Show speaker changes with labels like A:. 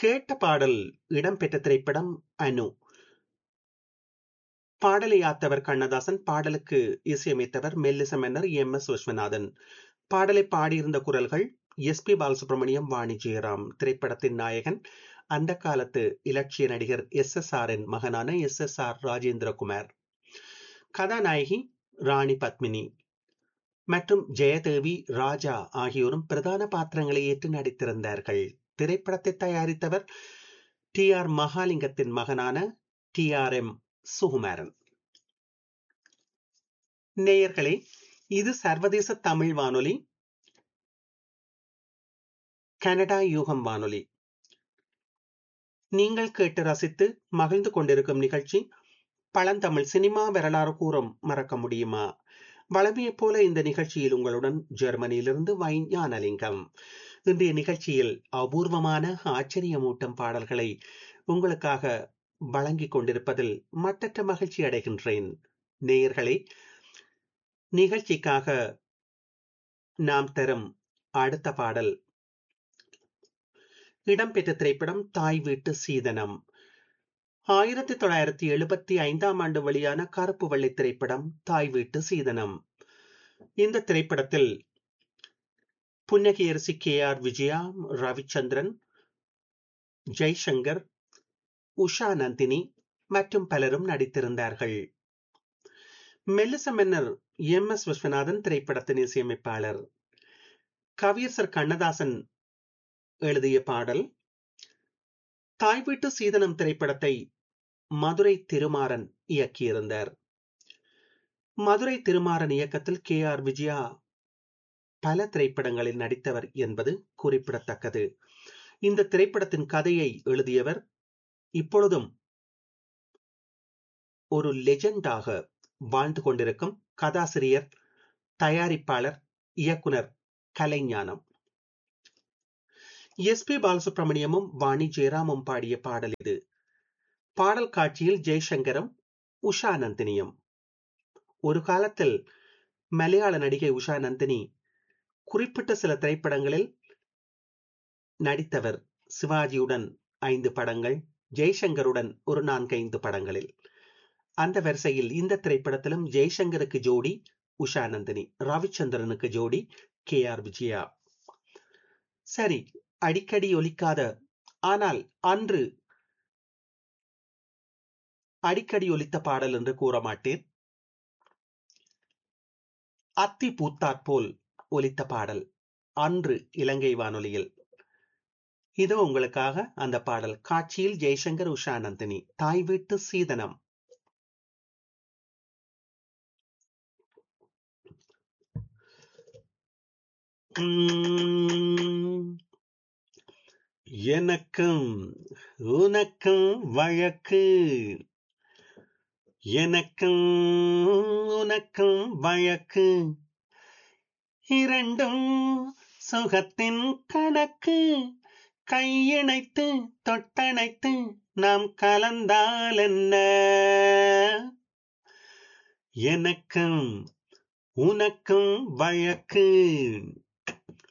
A: கேட்ட பாடல் இடம்பெற்ற திரைப்படம் அனு பாடலை ஆத்தவர் கண்ணதாசன் பாடலுக்கு இசையமைத்தவர் மெல்லிச மன்னர் எம் எஸ் விஸ்வநாதன் பாடலை பாடியிருந்த குரல்கள் எஸ் பி பாலசுப்ரமணியம் வாணி ஜெயராம் திரைப்படத்தின் நாயகன் அந்த காலத்து இலட்சிய நடிகர் எஸ் எஸ் ஆரின் மகனான எஸ் எஸ் ஆர் ராஜேந்திரகுமார் கதாநாயகி ராணி பத்மினி மற்றும் ஜெயதேவி ராஜா ஆகியோரும் பிரதான பாத்திரங்களை ஏற்று நடித்திருந்தார்கள் திரைப்படத்தை தயாரித்தவர் டி ஆர் மகாலிங்கத்தின் மகனான டி ஆர் எம் சுகுமாரன் நேயர்களே இது சர்வதேச தமிழ் வானொலி கனடா யூகம் வானொலி நீங்கள் கேட்டு ரசித்து மகிழ்ந்து கொண்டிருக்கும் நிகழ்ச்சி பழந்தமிழ் சினிமா வரலாறு கூறும் மறக்க முடியுமா வளமையைப் போல இந்த நிகழ்ச்சியில் உங்களுடன் ஜெர்மனியிலிருந்து வைஞானலிங்கம் இன்றைய நிகழ்ச்சியில் அபூர்வமான ஆச்சரியமூட்டும் பாடல்களை உங்களுக்காக வழங்கிக் கொண்டிருப்பதில் மட்டற்ற மகிழ்ச்சி அடைகின்றேன் நேயர்களே நிகழ்ச்சிக்காக நாம் தரும் அடுத்த பாடல் இடம்பெற்ற திரைப்படம் தாய் வீட்டு சீதனம் ஆயிரத்தி தொள்ளாயிரத்தி எழுபத்தி ஐந்தாம் ஆண்டு வெளியான கருப்பு வெள்ளை திரைப்படம் தாய் வீட்டு சீதனம் இந்த திரைப்படத்தில் புன்னகையரசி கே ஆர் விஜயா ரவிச்சந்திரன் ஜெய்சங்கர் உஷா நந்தினி மற்றும் பலரும் நடித்திருந்தார்கள் மெல்லிச மன்னர் எம் எஸ் விஸ்வநாதன் திரைப்படத்தின் இசையமைப்பாளர் கவியரசர் கண்ணதாசன் எழுதிய பாடல் தாய் வீட்டு சீதனம் திரைப்படத்தை மதுரை திருமாறன் இயக்கியிருந்தார் மதுரை திருமாறன் இயக்கத்தில் கே ஆர் விஜயா பல திரைப்படங்களில் நடித்தவர் என்பது குறிப்பிடத்தக்கது இந்த திரைப்படத்தின் கதையை எழுதியவர் இப்பொழுதும் ஒரு லெஜெண்டாக வாழ்ந்து கொண்டிருக்கும் கதாசிரியர் தயாரிப்பாளர் இயக்குனர் கலைஞானம் எஸ் பி பாலசுப்ரமணியமும் வாணி ஜெயராமும் பாடிய பாடல் இது பாடல் காட்சியில் ஜெய்சங்கரும் உஷா நந்தினியும் ஒரு காலத்தில் மலையாள நடிகை உஷா நந்தினி குறிப்பிட்ட சில திரைப்படங்களில் நடித்தவர் சிவாஜியுடன் ஐந்து படங்கள் ஜெய்சங்கருடன் ஒரு நான்கைந்து படங்களில் அந்த வரிசையில் இந்த திரைப்படத்திலும் ஜெய்சங்கருக்கு ஜோடி உஷா நந்தினி ரவிச்சந்திரனுக்கு ஜோடி கே ஆர் விஜயா சரி அடிக்கடி ஒலிக்காத ஆனால் அன்று அடிக்கடி ஒலித்த பாடல் என்று கூற மாட்டேன் அத்தி பூத்தாற் போல் ஒலித்த பாடல் அன்று இலங்கை வானொலியில் இதோ உங்களுக்காக அந்த பாடல் காட்சியில் ஜெய்சங்கர் உஷா நந்தினி தாய் வீட்டு சீதனம் எனக்கும் உனக்கும் வழக்கு எனக்கும் உனக்கும் வழக்கு இரண்டும் சுகத்தின் கணக்கு கையிணைத்து தொட்டணைத்து நாம் கலந்தால் என்ன எனக்கும் உனக்கும் வழக்கு